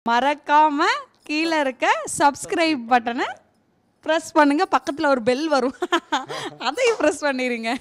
மறக்காம கீழே இருக்க சப்ஸ்கிரைப் பட்டனை ப்ரெஸ் பண்ணுங்க பக்கத்தில் ஒரு பெல் வரும் அதையும் ப்ரெஸ் பண்ணிடுங்க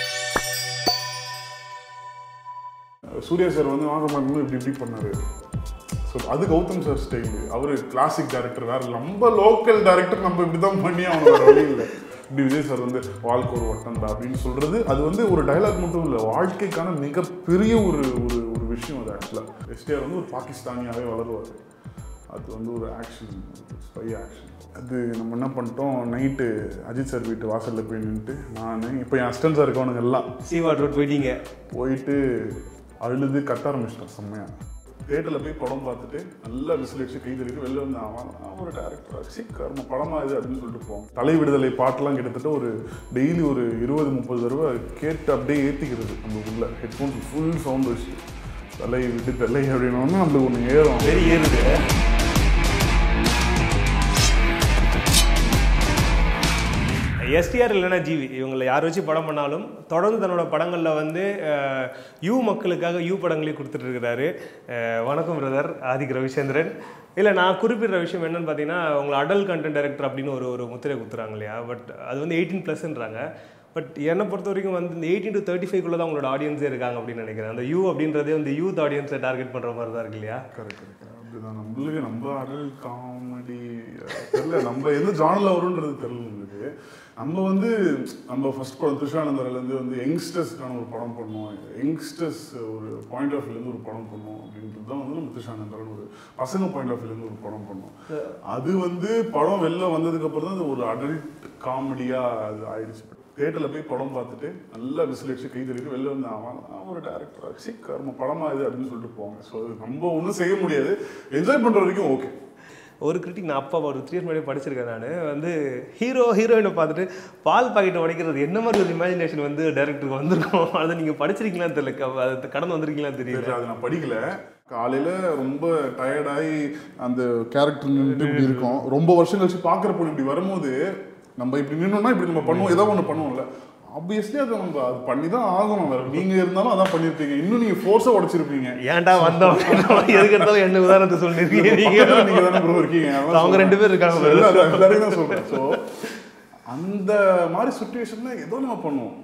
சூர்யா சார் வந்து வாங்க மாட்டோம் இப்படி இப்படி பண்ணாரு ஸோ அது கௌதம் சார் ஸ்டைல் அவர் கிளாசிக் டேரக்டர் வேற நம்ம லோக்கல் டேரக்டர் நம்ம இப்படி தான் பண்ணி அவங்க வேற வழி இல்லை இப்படி விஜய் சார் வந்து வாழ்க்கை ஒரு வட்டம்டா அப்படின்னு சொல்றது அது வந்து ஒரு டைலாக் மட்டும் இல்லை வாழ்க்கைக்கான மிகப்பெரிய ஒரு ஒரு ஒரு விஷயம் அது ஆக்சுவலாக எஸ்டிஆர் வந்து ஒரு பாகிஸ்தானியாவே வளருவார் அது வந்து ஒரு ஆக்ஷன் ஸ்பை ஆக்ஷன் அது நம்ம என்ன பண்ணிட்டோம் நைட்டு அஜித் சார் வீட்டு வாசலில் போய் நின்றுட்டு நான் இப்போ என் அஸ்டன் சார் இருக்கவனுங்க எல்லாம் சீவாட் ரோட் போயிட்டீங்க போயிட்டு அழுது கத்த ஆரம்பிச்சிட்டோம் செம்மையா தேட்டரில் போய் படம் பார்த்துட்டு நல்லா விசில் அடிச்சு கை தள்ளிட்டு வெளில வந்து அவன் அவன் ஒரு டேரக்டர் சீக்கிரம் படமா இது அப்படின்னு சொல்லிட்டு போவோம் தலை விடுதலை பாட்டெல்லாம் கிட்டத்தட்ட ஒரு டெய்லி ஒரு இருபது முப்பது தடவை கேட்டு அப்படியே ஏற்றிக்கிறது நம்ம உள்ள ஹெட்ஃபோன்ஸ் ஃபுல் சவுண்ட் வச்சு தலை விட்டு தலை அப்படின்னா நம்மளுக்கு ஒன்று ஏறும் வெறி ஏறுது எஸ்டிஆர் இல்லைன்னா ஜிவி இவங்களை யார் வச்சு படம் பண்ணாலும் தொடர்ந்து தன்னோட படங்களில் வந்து அஹ், யூ மக்களுக்காக யூ படங்களையும் கொடுத்துட்டு இருக்கிறாரு அஹ், வணக்கம் பிரதர் ஆதிக் ரவிச்சந்திரன் இல்லை நான் குறிப்பிடுற விஷயம் என்னன்னு பார்த்தீங்கன்னா உங்களை அடல் கண்டென்ட் டைரக்டர் அப்படின்னு ஒரு ஒரு முத்திரை குத்துறாங்க இல்லையா பட் அது வந்து எயிட்டீன் ப்ளஸ்ன்றாங்க பட் என்னை பொறுத்த வரைக்கும் வந்து இந்த எயிட்டீன் டு தேர்ட்டி ஃபைவ்க்குள்ளே தான் உங்களோட ஆடியன்ஸே இருக்காங்க அப்படின்னு நினைக்கிறேன் அந்த யூ அப்படின்றதே வந்து யூத் ஆடியன்ஸை டார்கெட் பண்ணுற மாதிரி தான் இருக்கு இல்லையா கரெக்ட் கரெக்ட் அப்படிதான் நம்மளுக்கு நம்ம அடல் காமெடி தெரியல நம்ம எந்த ஜானல் வரும்ன்றது தெரியல நம்மளுக்கு நம்ம வந்து நம்ம ஃபர்ஸ்ட் படம் திருஷானந்தர்லேருந்து வந்து யங்ஸ்டர்ஸ்க்கான ஒரு படம் பண்ணோம் யங்ஸ்டர்ஸ் ஒரு பாயிண்ட் ஆஃப் வியூலேருந்து ஒரு படம் பண்ணோம் அப்படின்றது தான் வந்து நம்ம திருஷானந்தரன் ஒரு பசங்க பாயிண்ட் ஆஃப் வியூலேருந்து ஒரு படம் பண்ணோம் அது வந்து படம் வெளில வந்ததுக்கப்புறம் தான் அது ஒரு அடல்ட் காமெடியாக அது ஆயிடுச்சு தேட்டரில் போய் படம் பார்த்துட்டு நல்லா விசில் அடிச்சு கை தள்ளிட்டு வெளில வந்து அவன் அவன் ஒரு டேரக்டர் சீக்கிரம் படமா இது அப்படின்னு சொல்லிட்டு போவாங்க ஸோ நம்ம ஒன்றும் செய்ய முடியாது என்ஜாய் பண்ணுற வரைக்கும் ஓகே ஒரு கிரிட்டிக் நான் அப்பா ஒரு த்ரீ இயர்ஸ் முன்னாடி படிச்சிருக்கேன் நான் வந்து ஹீரோ ஹீரோயினை பார்த்துட்டு பால் பாக்கெட்டை உடைக்கிறது என்ன மாதிரி ஒரு இமேஜினேஷன் வந்து டேரக்டருக்கு வந்திருக்கும் அதை நீங்கள் படிச்சிருக்கீங்களான்னு தெரியல க- அது கடந்து வந்திருக்கீங்களான்னு தெரியல சரி அதை நான் படிக்கல காலையில ரொம்ப டயர்டாகி அந்த கேரக்டர் நின்றுட்டு இப்படி இருக்கும் ரொம்ப வருஷம் கழிச்சு பார்க்குறப்போ இப்படி வரும்போது நம்ம இப்படி நின்னோம்னா இப்படி நம்ம பண்ணுவோம் ஏதோ ஒன்று பண்ணுவோம்ல ஆப்வியஸ்லி அதை நம்ம அது பண்ணி தான் ஆகணும் வேற நீங்க இருந்தாலும் அதான் பண்ணியிருப்பீங்க இன்னும் நீங்க ஃபோர்ஸாக உடைச்சிருப்பீங்க ஏன்டா வந்தோம் எதுக்கு எடுத்தாலும் என்ன உதாரணத்தை சொல்லிருக்கீங்க நீங்க பக்கத்துல நீங்க தானே ப்ரோ இருக்கீங்க அதான் அவங்க ரெண்டு பேர் இருக்காங்க சொல்றேன். இல்ல, அதான் எல்லாரையும் தான் சொல்றேன் ஸோ அந்த மாதிரி சுச்சுவேஷன்ல ஏதோ நம்ம பண்ணுவோம்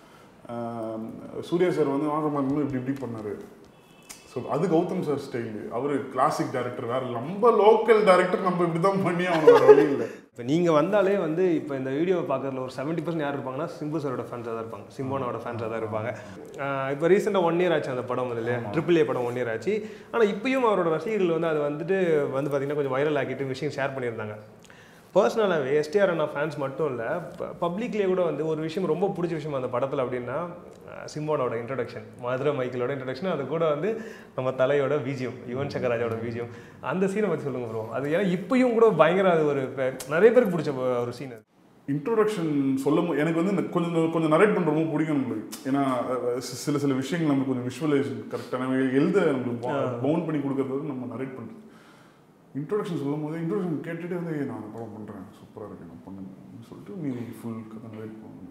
ஆஹ் சூர்யா சார் வந்து வாங்க மாட்டோம் இப்படி இப்படி பண்ணாரு ஸோ அது கௌதம் சார் ஸ்டைல் அவர் கிளாசிக் டேரக்டர் வேற நம்ம லோக்கல் டேரக்டர் நம்ம இப்படி தான் பண்ணி அவங்க வேற வழி இல்லை இப்போ நீங்கள் வந்தாலே வந்து இப்போ இந்த வீடியோவை பார்க்குறதுல ஒரு செவன்ட்டி பர்சன்ட் யார் இருப்பாங்கன்னா சிம்பு சாரோட ஃபேன்ஸாக தான் இருப்பாங்க சிம்போனோட ஃபேன்ஸாக தான் இருப்பாங்க ஆஹ் இப்போ ரீசெண்டாக ஒன் இயர் ஆச்சு அந்த படம் வந்து இல்லையா ட்ரிபிள் ஏ படம் ஒன் இயர் ஆச்சு ஆனால் இப்பயும் அவரோட ரசிகர்கள் வந்து அது வந்துட்டு வந்து பார்த்தீங்கன்னா கொஞ்சம் வைரல் ஆக்கிட்டு விஷயம் ஷேர் பண்ணியிருந்தாங்க பர்சனலாகவே எஸ்டிஆர் அண்ணா ஃபேன்ஸ் மட்டும் இல்லை பப்ளிக்லேயே கூட வந்து ஒரு விஷயம் ரொம்ப பிடிச்ச விஷயம் அந்த படத்தில் அப்படின்னா அஹ் சிம்போனோட இன்ட்ரடக்ஷன் மதுரை மைக்கிளோட இன்ட்ரடக்ஷன் அது கூட வந்து நம்ம தலையோட விஜயம் யுவன் சங்கர் ராஜாவோட விஜயம் அந்த சீனை பற்றி சொல்லுங்க ப்ரோ அது ஏன்னா இப்பயும் கூட பயங்கர அது ஒரு இப்ப நிறைய பேருக்கு பிடிச்ச ஒரு சீன் அது இன்ட்ரோடக்ஷன் சொல்லும் போது எனக்கு வந்து இந்த கொஞ்சம் கொஞ்சம் நரேட் பண்ணுற ரொம்ப பிடிக்கும் நம்மளுக்கு ஏன்னா அஹ், சி- சில சில விஷயங்கள் நமக்கு கொஞ்சம் விஷுவலைசேஷன் கரெக்டான எழுத நம்மளுக்கு பவுன் பண்ணி கொடுக்கறது வந்து நம்ம நரேட் பண்ணுறது இன்ட்ரோடக்ஷன் சொல்லும் போது இன்ட்ரோடக்ஷன் கேட்டுட்டு வந்து "ஏய், நான் அந்த படம் பண்ணுறேன் சூப்பராக இருக்கு நான் பண்ணுங்க அப்படின்னு சொல்லிட்டு மீதி ஃபுல் கதை நரேட் பண்ணுங்க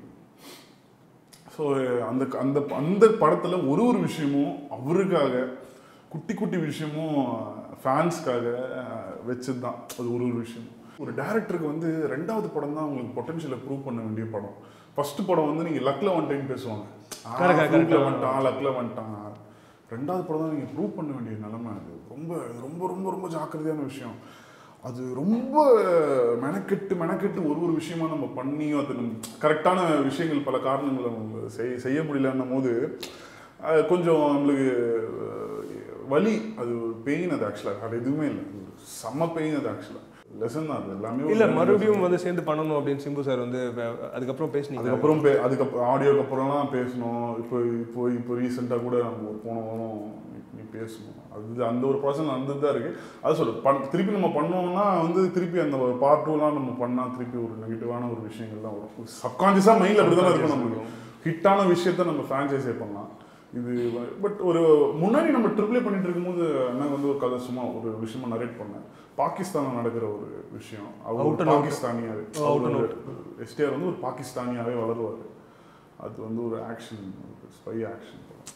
ஸோ அந்த அந்த அந்த படத்தில் ஒரு ஒரு விஷயமும் அவருக்காக குட்டி குட்டி விஷயமும் ஃபேன்ஸ்க்காக வச்சது தான் அது ஒரு ஒரு விஷயம் ஒரு டேரக்டருக்கு வந்து ரெண்டாவது படம் தான் உங்களுக்கு பொட்டன்ஷியலை ப்ரூவ் பண்ண வேண்டிய படம் ஃபர்ஸ்ட் படம் வந்து நீங்கள் லக்கில் வந்துட்டேன்னு பேசுவாங்க Correct, correct, லக்கில் வந்துட்டான் லக்கில் வந்துட்டான் ரெண்டாவது படம் தான் நீங்கள் ப்ரூவ் பண்ண வேண்டிய நிலைமை அது ரொம்ப ரொம்ப ரொம்ப ரொம்ப ஜாக்கிரதையான விஷயம் அது ரொம்ப மெனக்கெட்டு மெனக்கெட்டு ஒரு ஒரு விஷயமா நம்ம பண்ணி அது நம்ம கரெக்டான விஷயங்கள் பல காரணங்களை நம்ம செய் செய்ய முடியலன்னும் போது அது கொஞ்சம் நம்மளுக்கு அஹ், வலி அது ஒரு பெயின் அது ஆக்சுவலாக அது எதுவுமே இல்லை அது ஒரு செம்ம பெயின் அது ஆக்சுவலாக லெசன் தான் அது எல்லாமே ஒரு இல்லை lesson. மறுபடியும் வந்து சேர்ந்து பண்ணணும் அப்படின்னு சிம்பு சார் வந்து இப்ப அதுக்கப்புறம் பேசுனீங்க அதுக்கப்புறம் பே அதுக்கப்புறம் ஆடியோக்கு அப்புறம்லாம் பேசணும் இப்போ இப்போ இப்போ ரீசெண்டாக கூட நம்ம ஒரு போன வாரம் நீ- நீ பேசணும் அது அந்த ஒரு ப்ராசஸ் நடந்துட்டு தான் இருக்குது அது சொல்லு பண் திருப்பி நம்ம பண்ணோம்னா வந்து திருப்பி அந்த ஒரு பார்ட் டூலாம் நம்ம பண்ணால் திருப்பி ஒரு நெகட்டிவான ஒரு விஷயங்கள்லாம் வரும் சப்கான்ஷியஸாக மைண்டில் அப்படி தான் இருக்கும் நம்மளுக்கு ஹிட்டான விஷயத்த நம்ம ஃப்ரான்ச்சைஸே பண்ணலாம் இது பட் ஒரு முன்னாடி நம்ம ட்ரிபிளே பண்ணிட்டு இருக்கும்போது என்ன வந்து ஒரு கதை சும்மா ஒரு விஷயமா நரேட் பண்ணேன் பாகிஸ்தானில் நடக்கிற ஒரு விஷயம் அவர் Out ஒரு and out. பாகிஸ்தானியாவே Out and அவர் எஸ்டிஆர் வந்து ஒரு பாகிஸ்தானியாவே வளருவார் அது வந்து ஒரு ஆக்ஷன் ஸ்பை ஆக்ஷன்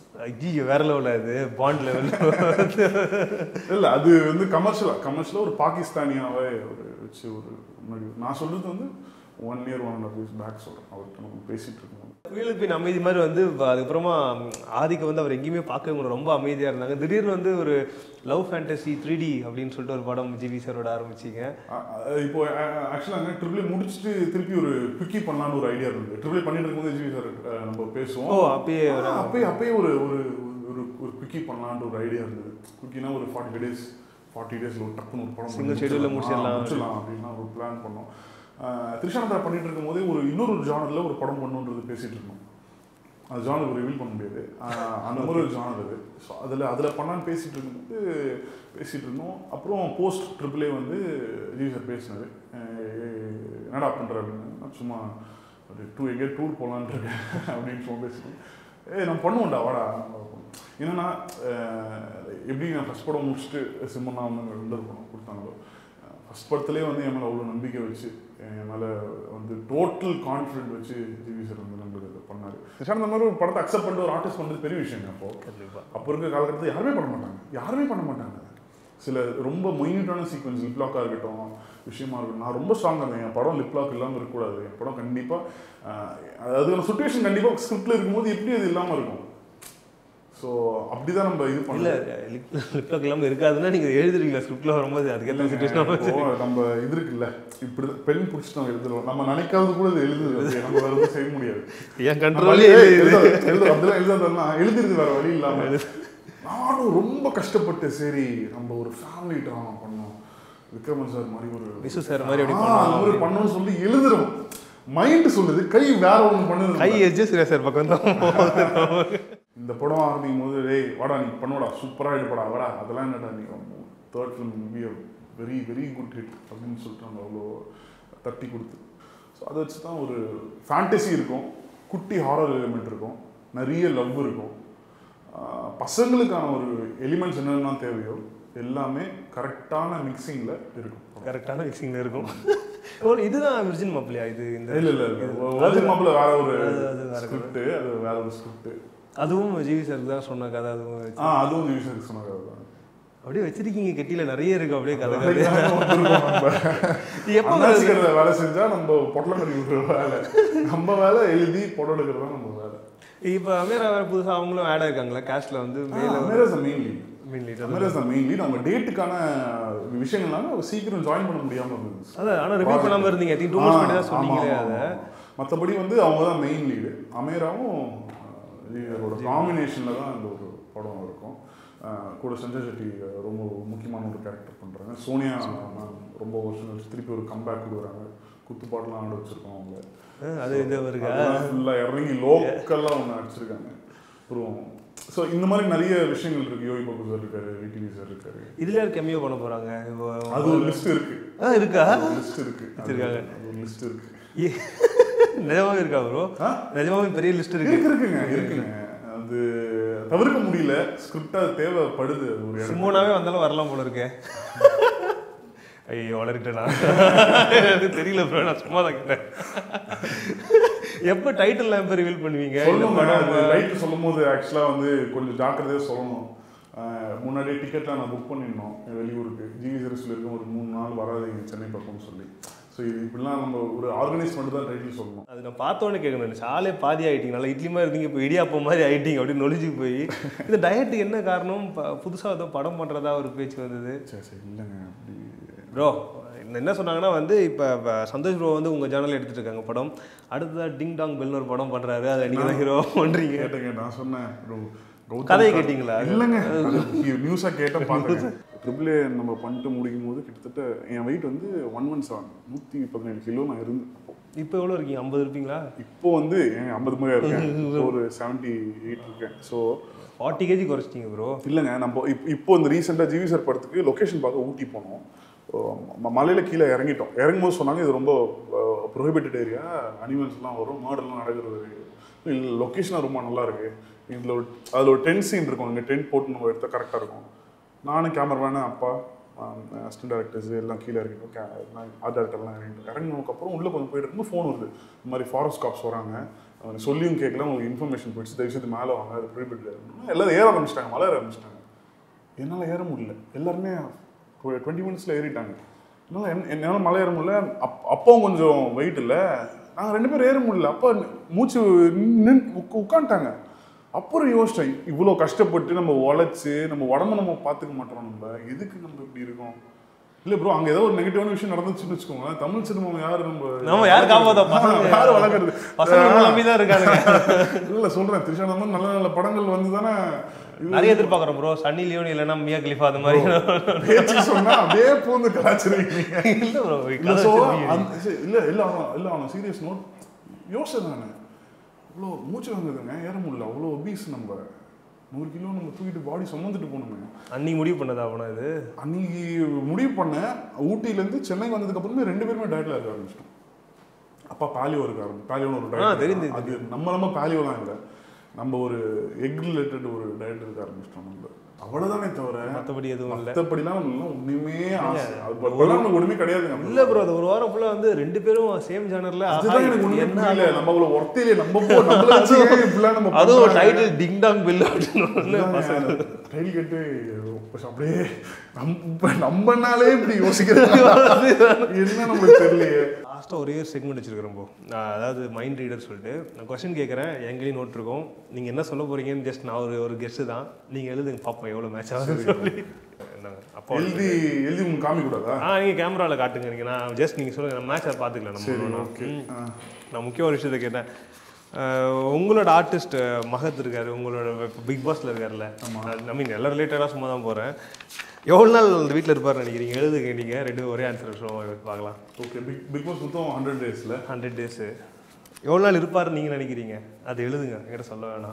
ஐயோ வேற லெவலில் இது பாண்ட் லெவலில் இல்ல அது வந்து கமர்ஷியலா கமர்ஷியலா ஒரு பாகிஸ்தானியாவே ஒரு வச்சு ஒரு முன்னாடி நான் சொல்றது வந்து one year one and years back சொல்றேன் அவர்கிட்ட நம்ம பேசிட்டு இருக்கும்போது பிலிப்பின் அமைதி மாதிரி வந்து வ- அதுக்கப்புறமா ம், ஆதிக்க வந்து அவர் எங்கேயுமே பார்க்கவே முடியல ரொம்ப அமைதியாக இருந்தாங்க திடீர்னு வந்து ஒரு லவ் ஃபேண்டசி த்ரீ டி அப்படின்னு சொல்லிட்டு ஒரு படம் ஜிவி சாரோட ஆரம்பிச்சிங்க அ- அ- இப்போ ஆக்சுவலாக ட்ரிபிள் முடிச்சுட்டு திருப்பி ஒரு குவிக்கி பண்ணலான்னு ஒரு ஐடியா இருந்தது ட்ரிபிள் பண்ணிட்டு இருக்கும்போது ஜிவி சார் அஹ், நம்ம பேசுவோம் ஓ அப்பயே ஆ, அப்பயே அப்பயே ஒரு ஒரு ஒரு ஒரு குவிக்கி பண்ணலான்ற ஒரு ஐடியா இருந்தது குவிக்கினா ஒரு ஃபார்ட்டி டேஸ் ஃபார்ட்டி டேஸ்ல ஒரு டக்குன்னு ஒரு படம் Single பண்ணி schedule ல முடிச்சிடலாம். முடிச்சிடலாம். ஆ, முடிச்சிடலாம் அப்படின்னா ஒரு பிளான் பண்ணோம் திரிஷானந்தா பண்ணிட்டு இருக்கும்போதே ஒரு இன்னொரு ஜானர்ல ஒரு படம் பண்ணணுன்றது பேசிட்டு இருந்தோம் அது ஜானர் ரிவீல் பண்ண முடியாது ஆஹ் அந்த மாதிரி ஒரு ஜானர் அது ஸோ அதில் அதில் பண்ணலான்னு பேசிட்டு இருக்கும்போது பேசிட்டு இருந்தோம் அப்புறம் போஸ்ட் ட்ரிபிளே வந்து ஜிவி சார் பேசினாரு அஹ் என்னடா பண்ணுற அப்படின்னு நான் சும்மா ஒரு டூ எங்கேயோ டூர் போகலான்னு இருக்கேன் அப்படின்னு சொல்லி பேசிட்டோம் ஏய் நம்ம பண்ணுவோம்டா வாடா நம்ம பண்ணுவோம்." என்னன்னா அஹ் எப்படி நான் ஃபஸ்ட் படம் முடிச்சுட்டு சிம்மண்ணா வந்து ரெண்டு படம் கொடுத்தாங்களோ ஃபஸ்ட் படத்துலேயே வந்து என் மேலே அவ்வளோ நம்பிக்கை வச்சு என் மேலே வந்து டோட்டல் கான்ஃபிடென்ட் வச்சு ஜிவி சார் வந்து நம்மளுக்கு இதை பண்ணார் சார் இந்த மாதிரி ஒரு படத்தை அக்செப்ட் பண்ணிட்டு ஒரு ஆர்டிஸ்ட் பண்ணுறது பெரிய விஷயங்க அப்போ கண்டிப்பா அப்போ இருக்க காலகட்டத்தில் யாருமே பண்ண மாட்டாங்க யாருமே பண்ண மாட்டாங்க சில ரொம்ப மைன்யூட்டான சீக்வன்ஸ் லிப்லாக்காக இருக்கட்டும் விஷயமா இருக்கட்டும் நான் ரொம்ப ஸ்ட்ராங்காக இருந்தேன் என் படம் லிப்லாக் இல்லாமல் இருக்கக்கூடாது என் படம் கண்டிப்பாக அதுக்கான சுச்சுவேஷன் கண்டிப்பாக ஸ்கிரிப்டில் இருக்கும்போது எப்படி அது இல்லாமல் இருக்கும் ஸோ அப்படி தான் நம்ம இது இல்ல பண்ணல லிப்லாக் இல்லாம இருக்காதுன்னா நீங்க எழுதுறீங்களா ஸ்கிரிப்ட்ல வரும்போது அதுக்கேற்ற சுச்சுவேஷன் இப்போ நம்ம இது இருக்குல்ல இப்படி பெண் பிடிச்சிட்டு நம்ம எழுதுறோம் நம்ம நினைக்காதது கூட இது எழுதுது நம்ம வேற எதுவும் செய்ய முடியாது என் நம்ம கண்ட்ரோலே எழுத- எழுத- எழுத- அப்படிலாம் எழுதாதெல்லாம் எழுதுறது வேற வழி இல்லாம நானும் ரொம்ப கஷ்டப்பட்டு சரி நம்ம ஒரு ஃபேமிலி ட்ராமா பண்ணோம் விக்ரமன் சார் மாதிரி ஒரு விசு சார் மாதிரி அப்படி ஆ, பண்ணலாம் அந்த மாதிரி பண்ணணும்னு சொல்லி எழுதுறோம் மைண்ட் சொல்லுது கை வேற ஒண்ணு பண்ணுது கை எஜ்ஜு சரியா சார் பக்கம் தான் இந்த படம் ஆரம்பிக்கும் போது டேய் வாடா நீ பண்ணுவடா சூப்பரா எடுப்படா வாடா அதெல்லாம் என்னடா நீ third film be very very good hit அப்படின்னு சொல்லிட்டு நம்ம அவ்வளோ தட்டி கொடுத்து ஸோ அதை வச்சு தான் ஒரு ஃபேண்டசி இருக்கும் குட்டி ஹாரர் எலிமெண்ட் இருக்கும் நிறைய லவ் இருக்கும் ஆஹ் பசங்களுக்கான ஒரு எலிமெண்ட்ஸ் என்னெல்லாம் தேவையோ எல்லாமே கரெக்டான மிக்சிங்கில் இருக்கும் கரெக்டான மிக்சிங்ல இருக்கும் ஒரு இதுதான் விர்ஜின் மாப்பிளையா இது இந்த இல்ல இல்ல இல்ல ஒரிஜினல் மாப்பிள்ள வேற ஒரு அது- அது வேற ஸ்கிரிப்ட் அது வேற ஒரு ஸ்கிரிப்ட் அதுவும் ஜிவி சார் தான் சொன்ன கதை அதுவும் வச்சு. ஆ அதுவும் நியூஸ் சொன்னாங்க அதுதான் அப்படியே வச்சிருக்கீங்க கெட்டில நிறைய இருக்கு அப்படியே கதை கதை எப்போ அண்ணாச்சி கடையில வேலை செஞ்சா நம்ம பொட்டலங்கடி விடுற வேலை நம்ம வேலை எழுதி படம் எடுக்கிறது தான் நம்ம வேலை இப்போ அமீரா வேற புதுசா அவங்களும் ஆட் ஆயிருக்காங்களா கேஷ்ல வந்து மேல அமேரஸ் மெயின் லீட் மீன் லீடர் அமேரஸ் மெயின் லீட் அவங்க டேட்டுக்கான விஷயங்கள்னால அவர் சீக்கிரம் ஜாயின் பண்ண முடியாம இருந்துச்சு அதான் ஆனா ரிவ்யூ பண்ணாம இருந்தீங்க ஐ திங்க் டூ மந்த்ஸ் முன்னாடி தான் சொன்னீங்களே அதை மற்றபடி வந்து அவங்க தான் மெயின் லீடு அமேராவும் இதோட காம்பினேஷனில் தான் இந்த ஒரு படம் இருக்கும் அஹ் கூட சஞ்சய் செட்டி அஹ் ரொம்ப முக்கியமான ஒரு கேரக்டர் பண்ணுறாங்க சோனியா மேம் ரொம்ப வருஷம் கழிச்சு திருப்பி ஒரு கம்பேக் கொடுக்குறாங்க குத்துப்பாட்டுலாம் ஆட வச்சிருக்கோம் அவங்க அஹ் அது இது வருங்க ஃபுல்லாக இறங்கி லோக்கல்லாம் ஒன்று அடிச்சிருக்காங்க அப்புறம் ஸோ இந்த மாதிரி நிறைய விஷயங்கள் இருக்கு யோகி பாபு சார் இருக்காரு விக்கிலி சார் இருக்காரு இதுல யார் கம்மியா பண்ண போறாங்க இப்போ அது ஒரு லிஸ்ட் இருக்கு ஆ இருக்கா ஒரு லிஸ்ட் இருக்கு அது- வச்சிருக்காங்க. அது ஒரு லிஸ்ட் இருக்கு ஏ, நிஜமாவே இருக்கா ப்ரோ ஆ? நிஜமாவே பெரிய லிஸ்ட் இருக்கு இருக்கு இருக்குங்க இருக்குங்க அது தவிர்க்க முடியல ஸ்கிரிப்டா தேவைப்படுது அது ஒரு இடம் சிம்மோனாவே வந்தாலும் வரலாம் போல இருக்கே ஐயோ வளர்க்கிட்டேனா எனக்கு தெரியல ப்ரோ நான் சும்மா தான் கேட்டேன் எப்போ டைட்டில் எப்போ ரிவீல் பண்ணுவீங்க இந்த சொல்லணும் படம் ரைட் சொல்லும் போது ஆக்சுவலா வந்து கொஞ்சம் ஜாக்கிரதையா சொல்லணும் அஹ் முன்னாடியே டிக்கெட்லாம் நான் புக் பண்ணிருந்தோம் வெளியூருக்கு ஜிவி சரி சொல்லியிருக்கோம் ஒரு மூணு நாள் வராதீங்க சென்னை பக்கம்னு சொல்லி ஸோ இது இப்படிலாம் நம்ம ஒரு ஆர்கனைஸ் பண்ணிட்டு தான் டைட்டில் சொல்லணும் அது நான் பார்த்தோன்னே கேட்கணும் சாலே பாதி ஆயிட்டீங்க நல்லா இட்லி மாதிரி இருந்தீங்க இப்போ இடியாப்பம் மாதிரி ஆயிட்டீங்க அப்படின்னு நொழிஞ்சு போய் இந்த டயட்டுக்கு என்ன காரணம் ப- புதுசா ஏதோ படம் பண்றதா ஒரு பேச்சு வந்தது சரி சரி இல்லைங்க அப்படி ப்ரோ என்ன சொன்னாங்கன்னா வந்து இப்போ சந்தோஷ் ப்ரோ வந்து உங்கள் சேனல் எடுத்துட்டு இருக்காங்க படம் அடுத்ததாக டிங் டாங் பெல்னு ஒரு படம் பண்ணுறாரு அதை நீங்கள் தான் ஹீரோ பண்ணுறீங்க கேட்டேங்க நான் சொன்னேன் bro, கௌதம் கதையை சார்- கேட்டீங்களா? இல்லைங்க நியூஸாக கேட்ட பார்த்தேன் ட்ரிபிள் நம்ம பண்ணிட்டு முடிக்கும் போது கிட்டத்தட்ட என் வெயிட் வந்து ஒன் ஒன் செவன் நூற்றி பதினேழு கிலோ நான் இருந்தேன் அப்போ இப்போ எவ்வளோ இருக்கீங்க ஐம்பது இருப்பீங்களா இப்போ வந்து என் ஐம்பது மாதிரி இருக்கேன் இப்போ ஒரு செவன்ட்டி எயிட் இருக்கேன் ஸோ ஃபார்ட்டி கேஜி குறைச்சிட்டீங்க ப்ரோ இல்லைங்க நம்ம இப் இப்போ இந்த ரீசெண்டாக ஜிவி சார் படத்துக்கு லொக்கேஷன் பார்க்க ஊட்டி போனோம் ம- மலையில கீழே இறங்கிட்டோம் இறங்கும் போது சொன்னாங்க இது ரொம்ப ப்ரொஹிபிட்டட் ஏரியா அனிமல்ஸ்லாம் வரும் மாடெல்லாம் நடக்கிறது இல்லை லொக்கேஷனாக ரொம்ப நல்லா இருக்கு இதில் ஒரு அதில் ஒரு டென்ட் சீன் இருக்கும் இங்கே டென்ட் போட்டு நம்ம எடுத்தால் கரெக்டாக இருக்கும் நானும் கேமராமேனு அப்பா அசிஸ்டன்ட் டேரக்டர்ஸ் எல்லாம் கீழே இறங்கிட்டோம் கே ஆர்ட் டேரக்டர்லாம் இறங்கிட்டோம் இறங்கினதுக்கப்புறம் உள்ளே கொஞ்சம் போயிட்டு இருக்கும்போது ஃபோன் வருது இந்த மாதிரி ஃபாரஸ்ட் காப்ஸ் வராங்க அவன் சொல்லியும் கேட்கல உங்களுக்கு இன்ஃபர்மேஷன் போயிடுச்சு தயவு செய்து மேலே வாங்க அது ப்ரீபெட் எல்லாரும் ஏற ஆரம்பிச்சிட்டாங்க மலை ஏற ஆரம்பிச்சிட்டாங்க என்னால் ஏற முடியல எல்லாருமே டுவெண்ட்டி மினிட்ஸில் ஏறிட்டாங்க என்னால் என் என்னால் மலை ஏற முடியல அப் அப்பவும் கொஞ்சம் வெயிட் இல்லை நாங்கள் ரெண்டு பேரும் ஏற முடியல அப்போ மூச்சு நின்று உட்காந்துட்டாங்க அப்புறம் யோசிச்சேன் இவ்வளோ கஷ்டப்பட்டு நம்ம உழைச்சி நம்ம உடம்ப நம்ம பார்த்துக்க மாட்டோம் நம்ம எதுக்கு நம்ம இப்படி இருக்கோம் இல்லை ப்ரோ அங்கே ஏதோ ஒரு நெகட்டிவான விஷயம் நடந்துச்சுன்னு வச்சுக்கோங்க தமிழ் சினிமா யார் நம்ம நம்ம யார் காப்பாத்த பசங்க யார் வளர்க்குறது பசங்க நம்மள நம்பி தான் இருக்காங்க இல்லை சொல்கிறேன் திரிஷா அந்த மாதிரி நல்ல நல்ல படங்கள் வந்து தானே நிறைய எதிர்பார்க்குறோம் ப்ரோ சன்னி லியோன் இல்லைன்னா மியா கலிஃபா அந்த மாதிரி பேச்சு சொன்னா அப்படியே பூந்து கலாச்சிருக்கீங்க இல்ல ப்ரோ இல்ல so, அந்த- சரி, இல்ல இல்ல அவன் இல்ல அவன் சீரியஸ் நோட் யோசிச்சேன் நான் அவ்வளோ மூச்சு வாங்குதுங்க ஏற முடியல அவ்வளோ ஒபீஸ் நம்ம நூறு கிலோ நம்ம தூக்கிட்டு பாடி சுமந்துட்டு போகணுமே அன்னைக்கு முடிவு பண்ணதா அவனா இது அன்னைக்கு முடிவு பண்ணேன் ஊட்டியிலேருந்து சென்னை வந்ததுக்கு அப்புறமே ரெண்டு பேருமே டயட்ல இருக்க ஆரம்பிச்சிட்டோம் அப்பா பாலியோ இருக்க ஆரம்பி பாலியோன்னு ஒரு ஆ, டயட் தெரியும், தெரியும், அது நம்ம நம்ம பாலியோ தான் இல்லை நம்ம ஒரு எக் ரிலேட்டட் ஒரு டயட் இருக்க ஆரம்பிச்சிட்டோம் நம்ம அவ்வளவுதானே தவிர மத்தபடி எதுவும் இல்ல மற்றபடிலாம் ஒன்றும் ஒண்ணுமே ஆசை அது இப்பெல்லாம் நமக்கு ஒண்ணுமே கிடையாதுங்க இல்ல ப்ரோ அது ஒரு வாரம் ஃபுல்லா வந்து ரெண்டு பேரும் சேம் ஜானர்ல அதுதான் எனக்கு ஒண்ணுமே என்ன புரியல நம்ம அவ்வளவு ஒர்த்தையிலே நம்ம போ நம்மள வச்சு ஏன் இப்படிலாம் நம்ம அதுவும் பண்றாங்க? டைட்டில் டிங் டாங் பில் அப்படின்னு அதுதான் டைட்டில் கேட்டு அப்படியே நம்ம நம்மனாலே இப்படி யோசிக்கிறது என்ன நம்மளுக்கு தெரியலையே லாஸ்ட்டாக ஒரே ஒரு செக்மெண்ட் வச்சிருக்கிறோம் ப்ரோ அதாவது மைண்ட் ரீடர் சொல்லிட்டு நான் கொஸ்டின் கேட்குறேன் எங்கேயும் நோட் இருக்கும் நீங்கள் என்ன சொல்ல போறீங்கன்னு ஜஸ்ட் நான் ஒரு ஒரு கெஸ்ட்டு தான் நீங்கள் எழுதுங்க பார்ப்போம் எவ்வளோ மேட்ச் ஆகுது சொல்லி என்னங்க அப்போ எழுதி எழுதி உங்களுக்கு காமிக்க கூடாதா ஆ நீங்கள் கேமராவில் காட்டுங்க நீங்கள் நான் ஜஸ்ட் நீங்கள் சொல்லுங்கள் நம்ம மேட்சை பார்த்துக்கலாம் நம்ம ஒண்ணு ஓகே ஒண்ணா. நான் முக்கிய ஒரு விஷயத்தை கேட்டேன் அஹ், உங்களோட ஆர்டிஸ்ட் மகத் இருக்காரு உங்களோட பிக் பாஸ்ல இருக்காருல்ல ஐ மீன் எல்லாம் ரிலேட்டடாக சும்மா தான் போகிறேன் எவ்வளோ நாள் அந்த வீட்டில் இருப்பார்னு நினைக்கிறீங்க எழுதுங்க நீங்கள் ரெண்டு பேரும் ஒரே ஆன்சர் பார்க்கலாம் ஓகே பிக் பிக் பாஸ் மொத்தம் ஹண்ட்ரட் டேஸ்ல ஹண்ட்ரட் டேஸு எவ்வளோ நாள் இருப்பாருன்னு நீங்கள் நினைக்கிறீங்க அது எழுதுங்க என்கிட்ட சொல்ல வேணாம்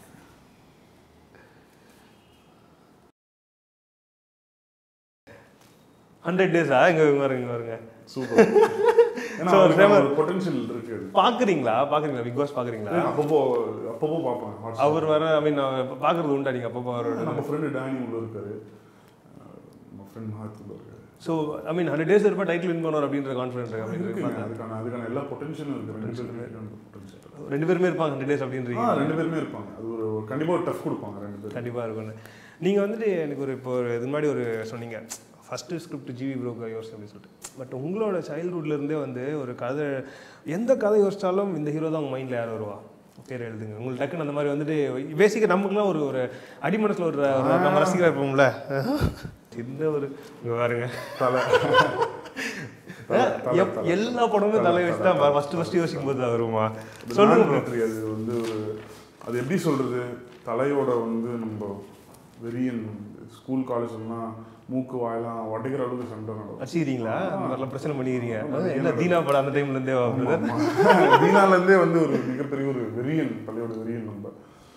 ஹண்ட்ரட் டேஸா இங்கே வருங்க இங்க வருங்க சூப்பர் ஏன்னா So, அவருக்கு famous- ஒரு பொட்டன்ஷியல் இருக்கு அது. பார்க்குறீங்களா பார்க்குறீங்களா பிக் பாஸ் பார்க்குறீங்களா அப்பப்போ அப்பப்போ பார்ப்பேன் WhatsApp. அவர் வர ஐ மீன் பார்க்குறது உண்டா நீங்கள் அப்பப்போ அவரோட நம்ம ஃப்ரெண்டு டேனி உள்ள இருக்காரு அஹ் நம்ம ஃப்ரெண்ட் மஹத் உள்ள இருக்காரு so I mean hundred days இருப்பா டைட்டில் வின் பண்ணுவார் அப்படின்ற கான்ஃபிடன்ஸ் இருக்கு இருக்குங்க அதுக்கான அதுக்கான எல்லா பொட்டன்ஷியலும் இருக்கு ரெண்டு பேருமே பொட்டன்ஷியல் ரெண்டு பேருமே இருப்பாங்க ஹண்ட்ரட் டேஸ் அப்படின்றீங்க ஆ ரெண்டு பேருமே இருப்பாங்க அது ஒரு ஒரு கண்டிப்பா ஒரு டஃப் கொடுப்பாங்க ரெண்டு பேரும் கண்டிப்பாக இருக்கும்னு நீங்கள் வந்துட்டு எனக்கு ஒரு இப்போ ஒரு இது முன்னாடி ஒரு சொன்னீங்க ஃபஸ்ட்டு ஸ்கிரிப்ட் ஜிவி ப்ரோக்கர் யோசி அப்படின்னு சொல்லிட்டு பட் உங்களோட childhoodல இருந்தே வந்து ஒரு கதை எந்த கதை யோசிச்சாலும் இந்த ஹீரோ தான் உங்கள் மைண்டில் யார் வருவா பேர் எழுதுங்க உங்களுக்கு டக்குன்னு அந்த மாதிரி வந்துட்டு பேசிக்காக நமக்குலாம் ஒரு ஒரு அடிமனத்தில் ஒரு ஒரு நம்ம ரசிகராக இருப்போம்ல சின்ன ஒரு இங்கே பாருங்க தலை தலை, தலை, எப்- தலை. எல்லா படமுமே தலை வச்சு தான் ஃபஸ்ட்டு ஃபஸ்ட்டு யோசிக்கும் போது தான் வருமா அது சொல்லுங்க bro. mandatory. அது வந்து ஒரு அது எப்படி சொல்றது தலையோட வந்து நம்ம வெறியன் ஸ்கூல் காலேஜ்லாம் மூக்கு வாயெல்லாம் உடைக்கிற அளவுக்கு சண்டை நடக்கும் வச்சுக்கிறீங்களா அந்த மாதிரிலாம் பிரச்சனை பண்ணிக்கிறீங்க என்ன தீனா படம் அந்த டைம்ல இருந்தே வருது தீனால இருந்தே வந்து ஒரு மிகப்பெரிய ஒரு வெறியன் தலையோட வெறியன் நம்ம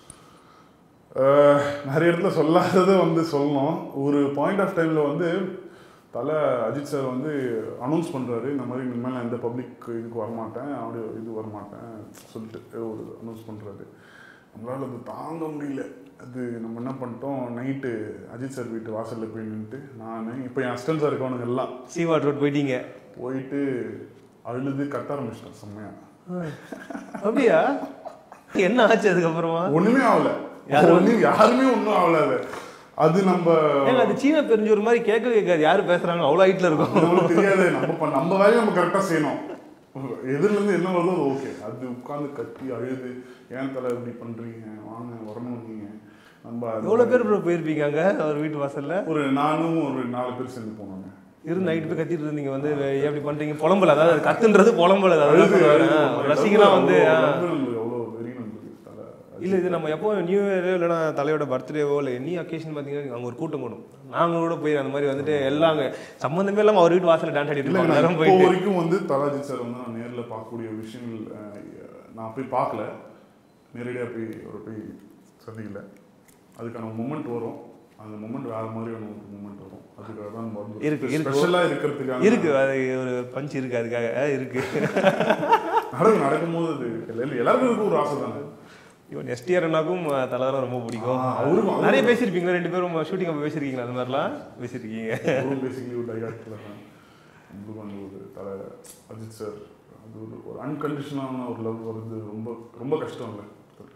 அஹ், நிறைய இடத்துல சொல்லாததை வந்து சொல்லணும் ஒரு பாயிண்ட் ஆஃப் டைம்ல வந்து தலை அஜித் சார் வந்து அனௌன்ஸ் பண்றாரு இந்த மாதிரி இனிமேல் நான் எந்த பப்ளிக் இதுக்கு வரமாட்டேன் ஆடியோ இது வரமாட்டேன் சொல்லிட்டு ஒரு அனௌன்ஸ் பண்றாரு நம்மளால அது தாங்க முடியல அது நம்ம என்ன பண்ணிட்டோம் நைட்டு அஜித் சார் வீட்டு வாசல்ல போய் நின்றுட்டு நான் இப்போ என் அஸ்டன்ஸாக இருக்கவனுங்க எல்லாம் சீவாட் ரோட் போயிட்டீங்க போயிட்டு அழுது கத்த ஆரம்பிச்சிட்டேன் செம்மையா அப்படியா என்ன ஆச்சு அதுக்கப்புறமா ஒண்ணுமே ஆகல ஒண்ணும் யாருமே ஒண்ணும் ஆகல அது அது நம்ம ஏங்க அது சீனா தெரிஞ்ச ஒரு மாதிரி கேட்க கேட்காது யாரு பேசுறாங்க அவ்வளோ ஹைட்ல இருக்கும் நம்மளுக்கு தெரியாது நம்ம ப- நம்ம வேலையை நம்ம கரெக்டா செய்யணும் எதிரில இருந்து என்ன வருதோ அது ஓகே அது உட்காந்து கத்தி அழுது ஏன் தலை இப்படி பண்றீங்க வாங்க வரணும் நீங்க நம்ம அது- எவ்வளோ பேர் ப்ரோ போயிருப்பீங்க அங்க அவர் வீட்டு வாசல்ல ஒரு நானும் ஒரு நாலு பேர் சேர்ந்து போனாங்க இருந்து நைட்டு போய் கத்திட்டு இருந்தீங்க வந்து ஏன் இப்படி பண்றீங்க புலம்பல அதாவது கத்துன்றது புலம்பல அதான் சொல்லுவாங்க ரசிகனா வந்து ஆ. எவ்வளோ வெறி நம்மளுக்கு தலை இல்ல இது நம்ம எப்போ நியூ இயர் இல்லைனா தலையோட பர்த்டேவோ இல்லை எனி அக்கேஷன் பார்த்தீங்கன்னா அங்கே ஒரு கூட்டம் கூடும் நாங்கள் கூட போய் அந்த மாதிரி வந்துட்டு எல்லாம் அங்கே சம்மந்தமே இல்லாமல் அவர் வீட்டு வாசல்ல டான்ஸ் ஆடிட்டு இல்லைங்க இருப்பாங்க நான் எல்லாரும் இப்போ போயிட்டு வரைக்கும் வந்து தலாஜித் சார் வந்து நான் நேரில் பார்க்கக்கூடிய விஷயங்கள் அஹ், நான் போய் பார்க்கல நேரடியாக போய் அவரை போய் சந்திக்கல அதுக்கான மொமெண்ட் வரும் அந்த மொமெண்ட் வேற மாதிரியான ஒரு மொமெண்ட் வரும் அதுக்காக தான் நம்ம வந்து இருக்கு, இருக்கு. ஸ்பெஷலாக இருக்கிறதுக்காக இருக்கு அது ஒரு பஞ்ச் இருக்கு அதுக்காக ஆ, இருக்கு நடக்கும் நடக்கும்போது அது இல்லை இல்லை எல்லாருக்கும் இருக்கும் ஒரு ஆசை தானே இவன் எஸ்டிஆர் அண்ணாக்கும் தலைவரம் ரொம்ப பிடிக்கும் ஆ, அவரும் அவரும் நிறைய பேசியிருப்பீங்களா ரெண்டு பேரும் ஷூட்டிங் அப்போ பேசியிருக்கீங்களா அந்த மாதிரிலாம் பேசியிருக்கீங்க அவரும் பேசிக்கலி ஒரு டைகாக்டில் தான் நம்மளுக்கும் அந்த ஒரு தலை அஜித் சார் அது ஒரு ஒரு அன்கண்டிஷனான ஒரு லவ் வருது ரொம்ப ரொம்ப கஷ்டம் இல்லை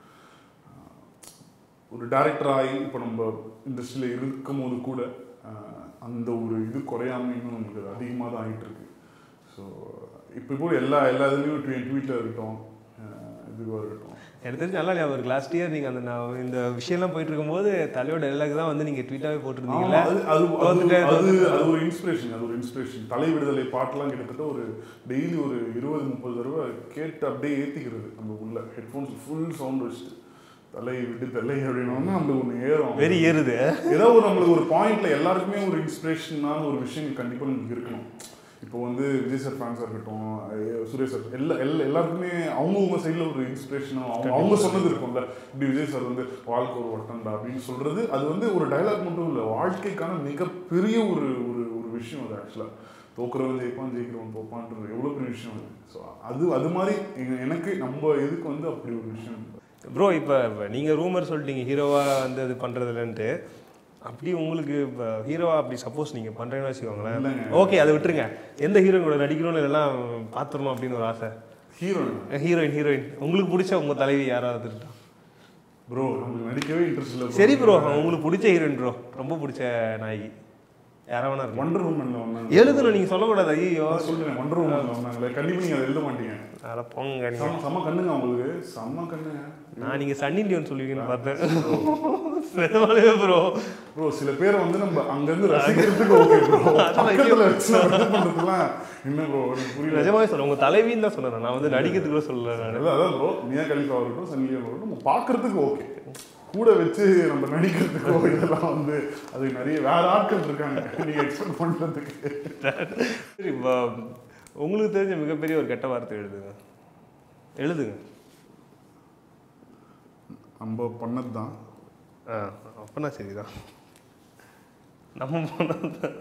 ஒரு டேரக்டர் ஆகி இப்போ நம்ம இண்டஸ்ட்ரியில் இருக்கும் போது கூட ஆஹ், அந்த ஒரு இது குறையாம இன்னும் நமக்கு அதிகமாக தான் ஆகிட்டு இருக்கு ஸோ இப்போ இப்போ எல்லா எல்லா இதுலேயும் ட்வீட்டில் இருக்கட்டும் ஆஹ், இதுவாக இருக்கட்டும் எனக்கு தெரிஞ்சு நல்லா ஞாபகம் இருக்கு லாஸ்ட் இயர் நீங்கள் அந்த நான் இந்த விஷயம்லாம் போயிட்டு இருக்கும்போது தலையோட டைலாக் தான் வந்து நீங்கள் ட்வீட்டாகவே ஆமா, போட்டிருந்தீங்கல்ல அது அது அது தோத்துட்டேன், அது தோத்துட்டேன். அது ஒரு இன்ஸ்பிரேஷன் அது ஒரு இன்ஸ்பிரேஷன் தலை விடுதலை பாட்டெல்லாம் கிட்டத்தட்ட ஒரு டெய்லி ஒரு இருபது முப்பது தடவை கேட்டு அப்படியே ஏற்றிக்கிறது நம்ம உள்ள ஹெட்ஃபோன்ஸ் ஃபுல் சவுண்ட் வச்சுட்டு தலை விட்டு தலை அப்படின்னா நம்மளுக்கு ஒன்று ஏறும் வெறி ஏறுது ஏதோ ஒரு நம்மளுக்கு ஒரு பாயிண்ட்ல எல்லாருக்குமே ஒரு இன்ஸ்பிரேஷனான ஒரு விஷயம் கண்டிப்பாக நமக்கு இருக்கணும் இப்போ வந்து விஜய் சார் ஃபேன்ஸாக இருக்கட்டும் ஐய- சுரேஷ் சார் எல்லா எல்லா எல்லாருக்குமே அவங்கவுங்க சைடில் ஒரு இன்ஸ்பிரேஷனாக அவங்க அவங்க சொன்னது இருக்கும்ல இப்படி விஜய் சார் வந்து வாழ்க்கை ஒரு வட்டம்டா அப்படின்னு சொல்றது அது வந்து ஒரு டயலாக் மட்டும் இல்லை வாழ்க்கைக்கான மிகப்பெரிய ஒரு ஒரு ஒரு விஷயம் அது ஆக்சுவலாக தோக்குறவன் ஜெயிப்பான் ஜெயிக்கிறவன் தோப்பான்றது எவ்வளோ பெரிய விஷயம் அது ஸோ அது அது மாதிரி எங்க- எனக்கு நம்ம இதுக்கு வந்து அப்படி ஒரு விஷயம் ப்ரோ இப்போ நீங்கள் ரூமர் சொல்லிட்டீங்க ஹீரோவா வந்து அது பண்ணுறதுலன்ட்டு அப்படி உங்களுக்கு இப்போ ஹீரோவா அப்படி சப்போஸ் நீங்கள் பண்ணுறீங்கன்னு வச்சுக்கோங்களேன் இல்லைங்க. ஓகே அதை விட்டுருங்க எந்த ஹீரோயின் கூட நடிக்கணும்னு இதெல்லாம் பார்த்துடணும் அப்படின்னு ஒரு ஆசை ஹீரோயின் ஹீரோயின் ஹீரோயின் உங்களுக்கு பிடிச்ச உங்கள் தலைவி யாராவது இருக்கா ப்ரோ நமக்கு நடிக்கவே இன்ட்ரெஸ்ட் இல்லை சரி ப்ரோ உங்களுக்கு பிடிச்ச ஹீரோயின் ப்ரோ ரொம்ப பிடிச்ச நாயகி யாரா வேணா இருக்கும் ஒண்டர் உமன்ல வந்தாங்க எழுதணும் நீங்கள் சொல்லக்கூடாது ஐயோ அதான் சொல்றேன் ஒண்டர் உமன்ல வந்தாங்களே கண்டிப்பா நீங்க அதை எழுத மாட்டீங்க அட போங்க நீங்க. செம்ம செம்ம கண்ணுங்க உங்களுக்கு செம்ம கண்ணுங்க நான் நீங்கள் சன் இண்டியன் சொல்லுவீங்கன்னு பார்த்தேன் நிஜமாலே ப்ரோ ப்ரோ சில பேரை வந்து நம்ம அங்கிருந்து ரசிக்கிறதுக்கு ஓகே ப்ரோ பக்கத்துல வச்சு நம்ம இது பண்றதுலாம் என்ன ப்ரோ எனக்கு புரியல நிஜமாவே சொல்ல உங்கள் தலைவின்னு தான் சொன்னேன் நான் வந்து நடிக்கிறதுக்கு கூட சொல்லல நான் அதான் அதான் ப்ரோ மியா கலிஃபா இருக்கட்டும் சன்லியா இருக்கட்டும் நம்ம பார்க்கறதுக்கு ஓகே கூட வச்சு நம்ம நடிக்கிறதுக்கோ இதெல்லாம் வந்து அது நிறைய வேற ஆட்கள் இருக்காங்க நீங்க எக்ஸ்பெக்ட் பண்றதுக்கு சரி இப்போ உங்களுக்கு தெரிஞ்ச மிகப்பெரிய ஒரு கெட்ட வார்த்தை எழுதுங்க எழுதுங்க நம்ம பண்ணது தான் ஆ அப்பனா சரிதான் நம்ம பண்ணது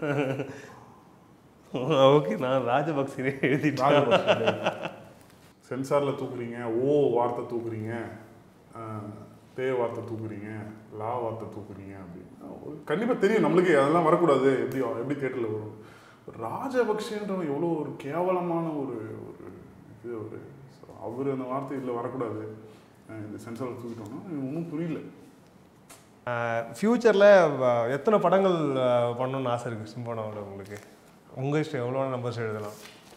ஓகே நான் ராஜபக்சரே எழுதிட்டேன் சென்சார்ல தூக்குறீங்க ஓ வார்த்தை தூக்குறீங்க ஆஹ், தே வார்த்தை தூக்குறீங்க லா வார்த்தை தூக்குறீங்க அப்படின்னு ஒரு- கண்டிப்பா தெரியும் நம்மளுக்கு அதெல்லாம் வரக்கூடாது எப்படி எப்படி தேட்டர்ல வரும் ராஜபக்ஷன்றவன் எவ்வளோ ஒரு கேவலமான ஒரு ஒரு இது ஒரு அவர் அந்த வார்த்தை இதில் வரக்கூடாது ஆஹ், இந்த சென்சாரில் தூக்கிட்டோம்னா எனக்கு ஒன்றும் புரியல ஃப்யூச்சரில் எத்தனை படங்கள் அஹ், பண்ணணும்னு ஆசை இருக்குது சிம்போனாவில் உங்களுக்கு உங்கள் இஷ்டம் எவ்வளோ நம்பர்ஸ் எழுதலாம்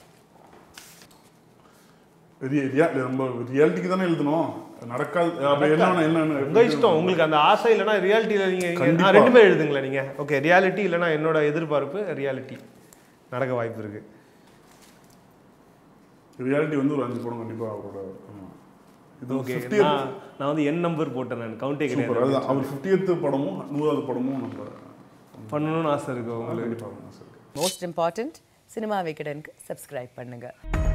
ரியா ரியா- நம்ம ரியாலிட்டிக்கு தானே எழுதணும் நடக்காது அப்ப என்னென்ன உங்க என்ன இஷ்டம் உங்களுக்கு அந்த ஆசை இல்லைன்னா ரியாலிட்டியில் நீங்கள் நீங்கள் கண்டிப்பா. நான் ரெண்டுமே எழுதுங்களேன் நீங்கள் ஓகே ரியாலிட்டி இல்லைன்னா என்னோட எதிர்பார்ப்பு ரியாலிட்டி நடக்க வாய்ப்பு இருக்கு ரியாலிட்டி வந்து ஒரு அஞ்சு படம் கண்டிப்பா அவரோட ஆமா. இது ஓகே ஃபிஃப்டி நான் நான் வந்து என் நம்பர் போட்டேன் நான் கவுண்டே சூப்பர் கிடையாது அதுதான் அவர் ஃபிஃப்டியத்து படமும் நூறாவது படமும் நம்ம பண்ணணும்னு ஆசை இருக்கு உங்களுக்கு கண்டிப்பாக சார் மோஸ்ட் இம்பார்ட்டன்ட் சினிமா விகடனுக்கு சப்ஸ்கிரைப் பண்ணுங்கள்